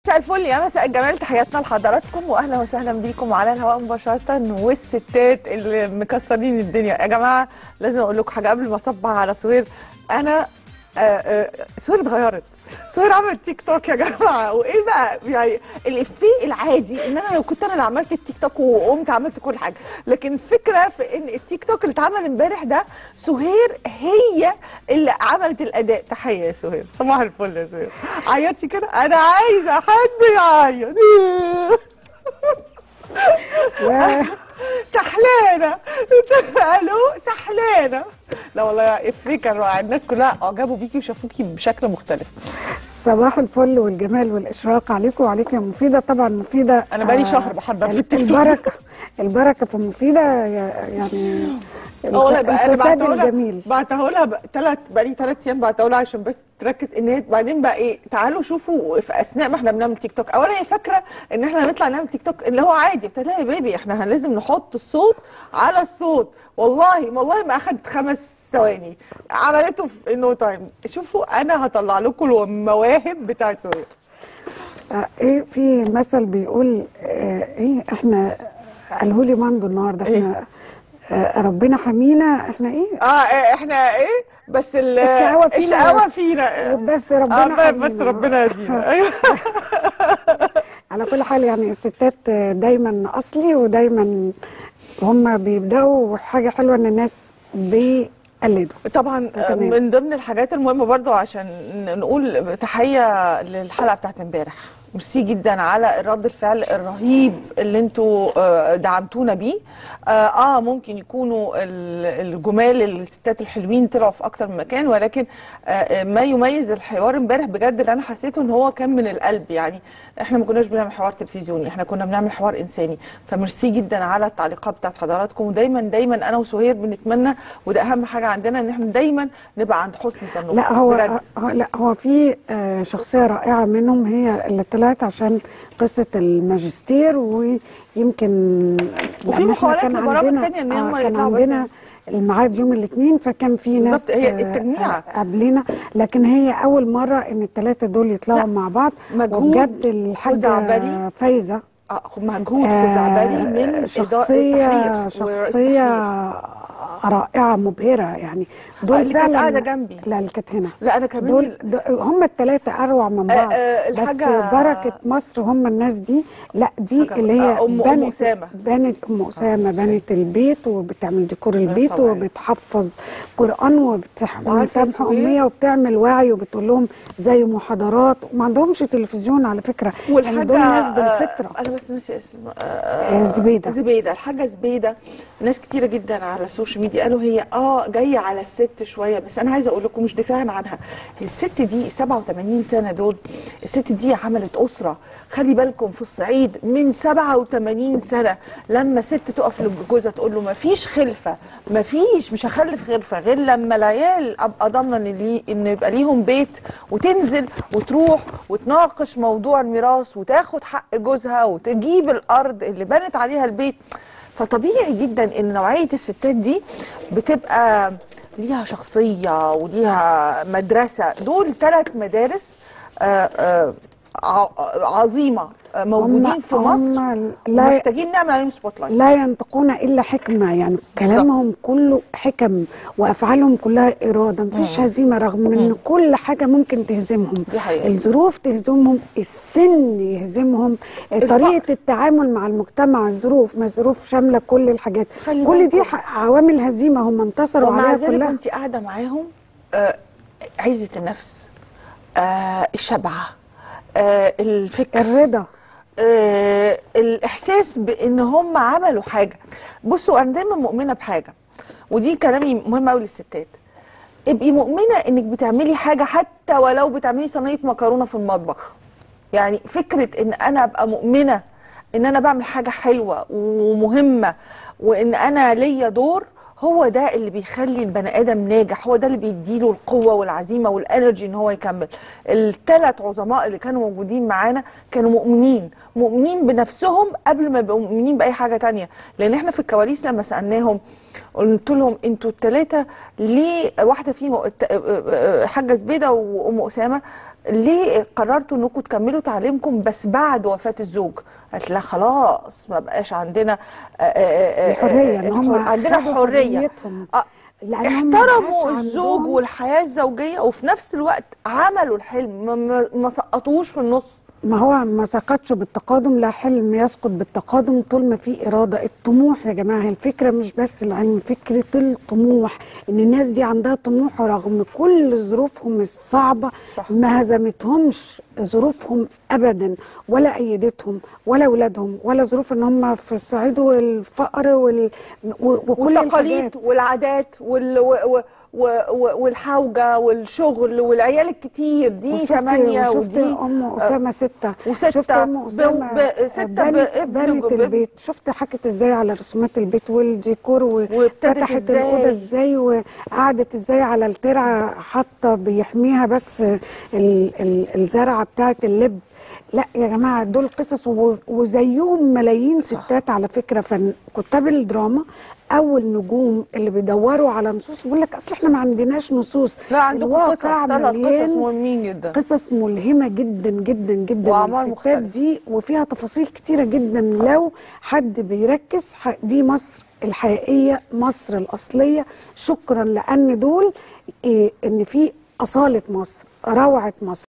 مساء الفل يا مساء الجمال تحياتنا لحضراتكم واهلا وسهلا بيكم على الهواء مباشره والستات اللي مكسرين الدنيا يا جماعه لازم اقول لكم حاجه قبل ما اصبح على سهير انا آه، آه، سهير اتغيرت سهير عملت تيك توك يا جماعه وايه بقى يعني الافيه العادي ان انا لو كنت انا اللي عملت التيك توك وقمت عملت كل حاجه لكن الفكره في ان التيك توك اللي اتعمل امبارح ده سهير هي اللي عملت الاداء تحيه يا سهير صباح الفل يا سهير عيطتي كده انا عايزه حد يعيط سحلانه الو سحلانه لا والله يا افيه كان رائع الناس كلها اعجبوا بيكي وشافوكي بشكل مختلف صباح الفل والجمال والاشراق عليكم وعليك يا مفيده طبعا مفيده انا بقالي آه، شهر بحضر في ال- التيك توك البركه البركه في مفيده يا- يعني اه والله بقى انا الفساد بعتها لها الجميل بعتها لها بقى ثلاث بقالي ثلاث ايام بعتها لها عشان بس تركز ان هي بعدين بقى ايه تعالوا شوفوا في اثناء ما احنا بنعمل تيك توك اولا هي فاكره ان احنا هنطلع نعمل تيك توك اللي هو عادي قلت لها يا بيبي احنا لازم نحط الصوت على الصوت والله والله ما اخدت خمس ثواني عملته في نو تايم شوفوا انا هطلع لكم المواهب بتاعت سهير آه، ايه في مثل بيقول آه، ايه احنا قاله لي مندو النهارده احنا آه، ربنا حمينا احنا ايه اه إيه، احنا ايه بس ال- الشقاوة فينا. الشقاوة فينا بس ربنا اه بس حمينا. ربنا يهدينا ايوه على كل حال يعني الستات دايما اصلي ودايما هم بيبداوا حاجه حلوه ان الناس بيقلدوا طبعا تمام. من ضمن الحاجات المهمه برضو عشان نقول تحيه للحلقه بتاعت امبارح ميرسي جدا على رد الفعل الرهيب اللي انتوا آه، دعمتونا بيه اه آه، ممكن يكونوا ال- الجمال الستات الحلوين طلعوا في اكتر من مكان ولكن آه، آه، ما يميز الحوار امبارح بجد اللي انا حسيته ان هو كان من القلب يعني احنا ما كناش بنعمل حوار تلفزيوني احنا كنا بنعمل حوار انساني فميرسي جدا على التعليقات بتاعت حضراتكم ودايما دايما انا وسهير بنتمنى وده اهم حاجه عندنا ان احنا دايما نبقى عند حسن ظنكم لا هو بجد. هو- لا هو في آه، شخصيه رائعه منهم هي اللي طلعت عشان قصه الماجستير ويمكن وفي لما إحنا محاولات كان لبرامج عندنا- تانية إن آه، هم كان يطلعوا بس عندنا الميعاد يوم الاثنين فكان في ناس بالظبط، هي آه، التجميعة. آه، قبلنا لكن هي اول مره ان الثلاثه دول يطلعوا لا، مع بعض مجهود وبجد الحاجه خزعبلي. فايزه آه، مجهود خزعبلي من إدارة شخصية التحرير شخصية رائعة مبهرة يعني دول اللي كانت فعلا قاعدة جنبي. لا اللي كانت هنا لا انا كمان دول دول- هم الثلاثة أروع من آه، بعض آه، بس الحاجة- بركة مصر هم الناس دي لا دي حاجة- اللي هي آه، أم- أم أسامة. بنت أم أسامة بنت البيت وبتعمل ديكور البيت طبيعي. وبتحفظ قرآن وعارفة وبتعمل سهير؟ أمية وبتعمل وعي وبتقول لهم زي محاضرات وما عندهمش تلفزيون على فكرة يعني والحاجة دول ناس آه، بالفطرة انا بس ناسي اسم آه، زبيدة. زبيده الحاجه زبيده ناس كتيره جدا على السوشيال ميديا قالوا هي اه جايه على الست شويه بس انا عايزه اقول لكم مش دفاعا عنها هي الست دي 87 سنه دول الست دي عملت اسره خلي بالكم في الصعيد من 87 سنه لما ست تقف لجوزها تقول له ما فيش خلفه ما فيش مش هخلف خلفه غير لما العيال ابقى ضامنه ان لي ان يبقى ليهم بيت وتنزل وتروح وتناقش موضوع الميراث وتاخد حق جوزها وتجيب الارض اللي بنت عليها البيت فطبيعي جدا ان نوعيه الستات دي بتبقى ليها شخصيه وليها مدرسه دول ثلاث مدارس آه، آه، ع- عظيمه آه، موجودين هم- في مصر هم لا محتاجين نعمل عليهم سبوت لايت لا ينطقون الا حكمه يعني كلامهم كله حكم وافعالهم كلها اراده مفيش هزيمه رغم ان كل حاجه ممكن تهزمهم دي حقيقة. الظروف تهزمهم السن يهزمهم طريقه التعامل مع المجتمع الظروف ما الظروف شامله كل الحاجات خلي كل دي بالكم. ح- عوامل هزيمه هم انتصروا ومع عليها ذلك كلها انت قاعده معاهم آه، عزه النفس آه، الشبعه آه، الفكر الرضا آه، الاحساس بان هم عملوا حاجه بصوا انا دايما مؤمنه بحاجه ودي كلامي مهم قوي للستات ابقي مؤمنه انك بتعملي حاجه حتى ولو بتعملي صينيه مكرونه في المطبخ يعني فكره ان انا ابقى مؤمنه ان انا بعمل حاجه حلوه ومهمه وان انا ليا دور هو ده اللي بيخلي البني ادم ناجح هو ده اللي بيديله القوه والعزيمه والانرجي ان هو يكمل الثلاث عظماء اللي كانوا موجودين معانا كانوا مؤمنين مؤمنين بنفسهم قبل ما يبقوا مؤمنين باي حاجه تانية لان احنا في الكواليس لما سالناهم قلت لهم انتوا الثلاثه ليه واحده فيهم الت- حاجه زبيده وام اسامه ليه قررتوا انكم تكملوا تعليمكم بس بعد وفاه الزوج قالت لا خلاص ما بقاش عندنا آه، آه، آه، الحريه ان هم الحر- عندنا خدوا حريه حريتهم. آه، لأن هم احترموا مبقاش الزوج عندهم- والحياه الزوجيه وفي نفس الوقت عملوا الحلم ما- ما ما سقطوش في النص ما هو ما سقطش بالتقادم لا حلم يسقط بالتقادم طول ما في إرادة الطموح يا جماعة الفكرة مش بس العلم فكرة الطموح إن الناس دي عندها طموح رغم كل ظروفهم الصعبة صح. ما هزمتهمش ظروفهم أبدا ولا أيدتهم ولا أولادهم ولا ظروف إن هم في الصعيد والفقر وال... و- وكل والتقاليد الحاجات. والعادات وال... و... و... و... و... والحوجه والشغل والعيال الكتير دي وشفت ثمانيه وشفت ودي ام اسامه سته وستة شفت ام ب- اسامه ب- ستة بنت, بابن بنت وبابن. البيت شفت حكت ازاي على رسومات البيت والديكور وابتدت وفتحت إزاي. الاوضه ازاي وقعدت ازاي على الترعه حاطه بيحميها بس ال ال الزرعه بتاعت اللب لا يا جماعه دول قصص و- وزيهم ملايين ستات على فكره فن كتاب الدراما اول نجوم اللي بيدوروا على نصوص بيقول لك اصل احنا ما عندناش نصوص لا عندكم قصص الواقع ثلاث مليان قصص مهمين جدا قصص ملهمة جدا جدا جدا وأعمار الستات مختلفة. دي وفيها تفاصيل كتيرة جدا لو حد بيركز ح- دي مصر الحقيقية مصر الأصلية شكرا لأن دول إيه إن في أصالة مصر روعة مصر